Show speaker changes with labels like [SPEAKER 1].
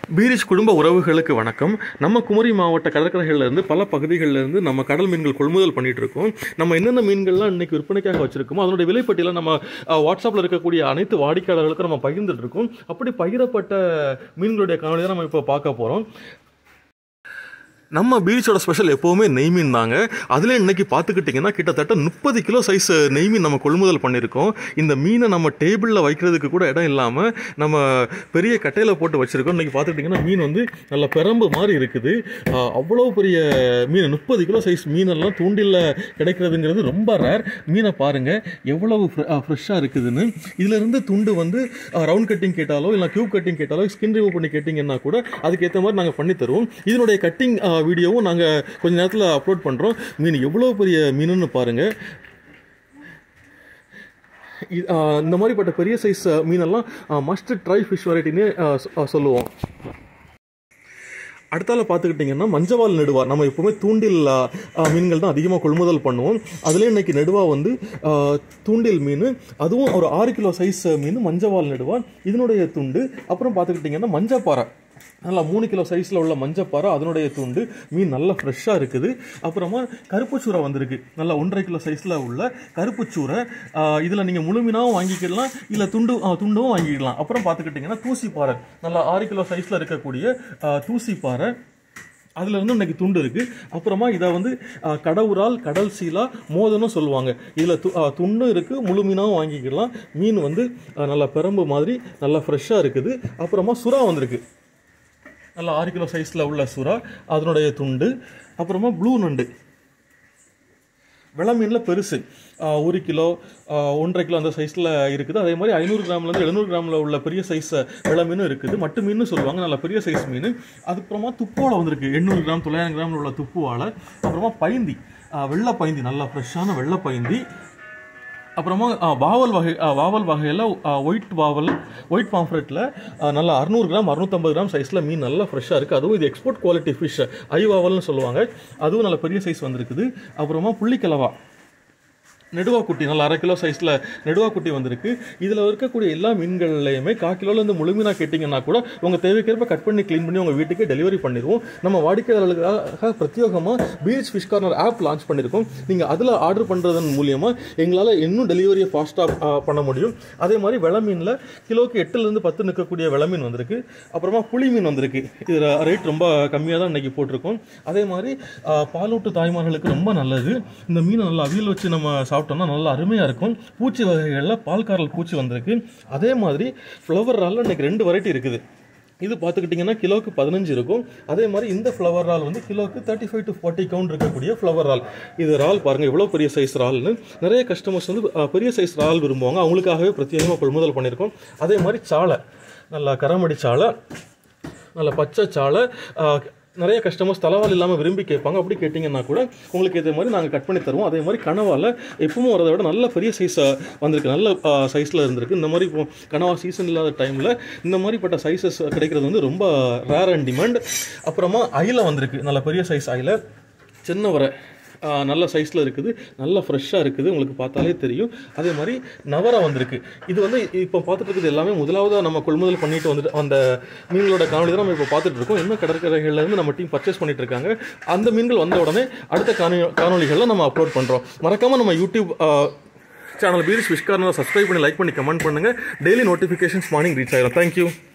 [SPEAKER 1] பீரிச் குடும்ப உறவுகளுக்கு வணக்கம் நம்ம குமரி மாவட்ட கடற்கரைகள்ல இருந்து பல பகுதிகளில் இருந்து நம்ம கடல் மீன்கள் கொள்முதல் பண்ணிட்டு இருக்கோம் நம்ம என்னென்ன மீன்கள்லாம் இன்னைக்கு விற்பனைக்காக வச்சிருக்கோமோ அதனுடைய விலைப்பட்டியலை நம்ம அஹ், வாட்ஸ்அப்ல இருக்கக்கூடிய அனைத்து வாடிக்கையாளர்களுக்கும் நம்ம பகிர்ந்துட்டு இருக்கோம் அப்படி பகிரப்பட்ட மீன்களுடைய காணொலி தான் நம்ம இப்போ பார்க்க போறோம் நம்ம பீச்சோட ஸ்பெஷல் எப்போவுமே நெய் மீன் தாங்க அதில் இன்னைக்கு பார்த்துக்கிட்டிங்கன்னா கிட்டத்தட்ட முப்பது கிலோ சைஸ் நெய் மீன் நம்ம கொள்முதல் பண்ணியிருக்கோம் இந்த மீனை நம்ம டேபிளில் வைக்கிறதுக்கு கூட இடம் இல்லாமல் நம்ம பெரிய கட்டையில் போட்டு வச்சுருக்கோம் இன்னைக்கு பார்த்துக்கிட்டிங்கன்னா மீன் வந்து நல்ல பெரம்பு மாதிரி இருக்குது ஆஹ் அவ்வளோ பெரிய மீன் முப்பது கிலோ சைஸ் மீனெல்லாம் தூண்டிலில் கிடைக்கிறதுங்கிறது ரொம்ப ரேர் மீனை பாருங்கள் எவ்வளவு ஃப்ரெஷ்ஷாக இருக்குதுன்னு இதிலிருந்து துண்டு வந்து ரவுண்ட் கட்டிங் கேட்டாலோ இல்லை கியூப் கட்டிங் கேட்டாலோ ஸ்கின் ரிமூவ் பண்ணி கேட்டிங்கன்னா கூட அதுக்கேற்ற மாதிரி நாங்கள் பண்ணி தருவோம் இதனுடைய கட்டிங் வீடியோவும் நாங்கள் கொஞ்ச நேரத்தில் அப்லோட் பண்ணுறோம் மீன் எவ்வளோ பெரிய மீனுன்னு பாருங்கள் இ- ஆ, இந்த மாதிரிப்பட்ட பெரிய சைஸ் மீனெல்லாம் மஸ்ட் ட்ரை ஃபிஷ் வெரைட்டின்னு சொல்லுவோம் அடுத்தால பார்த்துக்கிட்டிங்கன்னா மஞ்சவால் நெடுவா நம்ம எப்பவுமே தூண்டில் ஆ, ஆ, மீன்கள் தான் அதிகமாக கொள்முதல் பண்ணுவோம் அதுலேயே இன்னைக்கு நெடுவா வந்து ஆ, தூண்டில் மீன் அதுவும் ஒரு ஆறு கிலோ சைஸ் மீன் மஞ்சவால் நெடுவா இதனுடைய துண்டு அப்புறம் பார்த்துக்கிட்டிங்கன்னா மஞ்சப்பாறை நல்லா மூணு கிலோ சைஸில் உள்ள மஞ்சப்பாறை அதனுடைய துண்டு மீன் நல்லா ஃப்ரெஷ்ஷாக இருக்குது அப்புறமா கருப்புச்சூரை வந்திருக்கு நல்லா ஒன்றரை கிலோ சைஸில் உள்ள கருப்புச்சூரை இதில் நீங்கள் முழுமினாவும் வாங்கிக்கலாம் இல்லை துண்டு ஆ, துண்டும் வாங்கிக்கலாம் அப்புறம் பார்த்துக்கிட்டிங்கன்னா தூசிப்பாறை நல்லா ஆறு கிலோ சைஸில் இருக்கக்கூடிய ஆ, தூசிப்பாறை அதுல இருந்து இன்னைக்கு துண்டு இருக்கு அப்புறமா இதை வந்து ஆ, கடவுரால் கடல் சீலா மோதனும் சொல்லுவாங்க இதுல து- ஆ, துண்டும் இருக்கு முழு மீனாவும் வாங்கிக்கலாம் மீன் வந்து ஆ, நல்லா பெரம்பு மாதிரி நல்லா ஃப்ரெஷ்ஷாக இருக்குது அப்புறமா சுறா வந்திருக்கு நல்லா ஆறு கிலோ சைஸில் உள்ள சுறா அதனுடைய துண்டு அப்புறமா ப்ளூ நண்டு வெள மீனில் பெருசு ஆஹ் ஒரு கிலோ ஆஹ் ஒன்றரை கிலோ அந்த சைஸில் இருக்குது அதே மாதிரி ஐநூறு கிராம்லேருந்து எழுநூறு கிராமில் உள்ள பெரிய சைஸ் வெள மீனும் இருக்குது மட்டு மீன் சொல்லுவாங்க நல்ல பெரிய சைஸ் மீன் அதுக்கப்புறமா துப்போலை வந்திருக்கு எண்ணூறு கிராம் தொள்ளாயிரம் கிராமில் உள்ள துப்புவாழை அப்புறமா பைந்தி ஆஹ் வெள்ளை பைந்தி நல்லா ஃப்ரெஷ்ஷான வெள்ளை பைந்தி அப்புறமா ஆ, வாவல் வகை ஆ, வாவல் வகையில் ஒயிட் வாவல் ஒயிட் பாம்ஃப்ரெட்டில் நல்லா அறுநூறு கிராம் அறுநூத்தம்பது கிராம் சைஸில் மீன் நல்லா ஃப்ரெஷ்ஷாக இருக்குது அதுவும் இது எக்ஸ்போர்ட் குவாலிட்டி ஃபிஷ் ஐ வாவல்னு சொல்லுவாங்க அதுவும் நல்ல பெரிய சைஸ் வந்திருக்குது அப்புறமா புள்ளிக்கிழவா நெடுவாக்குட்டி நல்ல அரை கிலோ சைஸில் நெடுவாக்குட்டி வந்திருக்கு இதில் இருக்கக்கூடிய எல்லா மீன்கள்லையுமே கா கிலோலேருந்து முழுமையாக கேட்டிங்கன்னா கூட உங்கள் தேவைக்கேற்ப கட் பண்ணி க்ளீன் பண்ணி உங்கள் வீட்டுக்கே டெலிவரி பண்ணிடுவோம் நம்ம வாடிக்கையாளர்களுக்காக பிரத்யேகமாக beach fish corner app launch பண்ணியிருக்கோம் நீங்கள் அதில் ஆர்டர் பண்ணுறதன் மூலியமாக எங்களால் இன்னும் டெலிவரியை ஃபாஸ்ட்டாக பண்ண முடியும் அதே மாதிரி வெள மீனில் கிலோக்கு எட்டுலேருந்து பத்து நிற்கக்கூடிய வெள மீன் வந்திருக்கு அப்புறமா புளி மீன் வந்திருக்கு இது ரேட் ரொம்ப கம்மியாக தான் இன்றைக்கி போட்டிருக்கோம் அதே மாதிரி ஆ, பாலூட்டு தாய்மார்களுக்கு ரொம்ப நல்லது இந்த மீனை நல்லா அவியல் வச்சு நம்ம சாப்பிட்டோம்னா நல்லா அருமையாக இருக்கும் பூச்சி வகைகளில் பால்காரல் பூச்சி வந்திருக்கு அதே மாதிரி ஃப்ளவர் ராலில் இன்னைக்கு ரெண்டு வெரைட்டி இருக்குது இது பார்த்துக்கிட்டிங்கன்னா கிலோக்கு பதினஞ்சு இருக்கும் அதே மாதிரி இந்த ஃப்ளவர் ரால் வந்து கிலோக்கு thirty five to forty count இருக்கக்கூடிய ஃப்ளவர் ரால் இது ரால் பாருங்கள் இவ்வளோ பெரிய சைஸ் ரால்னு நிறைய கஸ்டமர்ஸ் வந்து அஹ், பெரிய சைஸ் ரால் விரும்புவாங்க அவங்களுக்காகவே பிரத்யேகமாக கொள்முதல் பண்ணியிருக்கோம் அதே மாதிரி சாலை நல்லா கரமடி சாலை நல்ல பச்சை சாலை ஆஹ், நிறைய கஸ்டமர்ஸ் தலைவால் இல்லாமல் விரும்பி கேட்பாங்க அப்படி கேட்டிங்கன்னா கூட உங்களுக்கு இதே மாதிரி நாங்கள் கட் பண்ணி தருவோம் அதே மாதிரி கனவால் எப்பவும் வரதை விட நல்ல பெரிய சைஸ் வந்திருக்கு நல்ல சைஸில் இருந்திருக்கு இந்த மாதிரி இப்போ கனவா சீசன் இல்லாத டைமில் இந்த மாதிரிப்பட்ட சைஸஸ் கிடைக்கிறது வந்து ரொம்ப ரேர் அண்ட் டிமாண்ட் அப்புறமா அயில வந்திருக்கு நல்ல பெரிய சைஸ் அயில சின்ன வரை ஆஹ் நல்ல சைஸில் இருக்குது நல்ல ஃப்ரெஷ்ஷாக இருக்குது உங்களுக்கு பார்த்தாலே தெரியும் அதே மாதிரி நவரா வந்திருக்கு இது வந்து இப்போ பார்த்துட்டு இருக்குது எல்லாமே முதலாவதாக நம்ம கொள்முதல் பண்ணிட்டு வந்துட்டு அந்த மீன்களோட காணொலி தான் நம்ம இப்போ பார்த்துட்டு இருக்கோம் இன்னும் கடற்கரைகள்ல இருந்து நம்ம டீம் பர்ச்சேஸ் பண்ணிட்டு இருக்காங்க அந்த மீன்கள் வந்த உடனே அடுத்த காணொலி காணொலிகளில் நம்ம அப்லோட் பண்ணுறோம் மறக்காமல் நம்ம யூடியூப் சேனல் பீரிஸ் விஷ்கார்னர் சப்ஸ்கிரைப் பண்ணி லைக் பண்ணி கமெண்ட் பண்ணுங்கள் டெய்லி நோட்டிஃபிகேஷன்ஸ் மார்னிங் ரீச் ஆகிடும் தேங்க்யூ